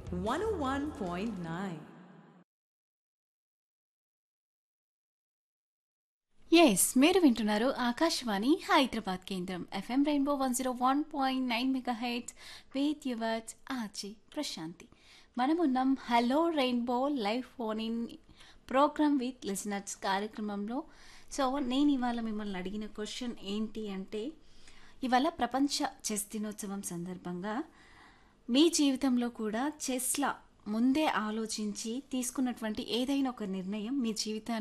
101.9. Yes మీరు వింటున్నారు ఆకాశవాణి హైదరాబాద్ కేంద్రం FM rainbow one zero one point nine mega heads with yours ఆచి ప్రశాంతి మనమున్నాం hello rainbow live phone in programme with listeners కార్యక్రమంలో so నేను ఇవాళ మిమ్మల్ని అడిగిన క్వశ్చన్ ఏంటి అంటే ఇవాళ ప్రపంచ చెస్ దినోత్సవం సందర్భంగా మీ జీవితంలో కూడా చెస్లా ముందే ఆలోచించి తీసుకున్నటువంటి ఏదైనా ఒక నిర్ణయం మీ జీవితాన్ని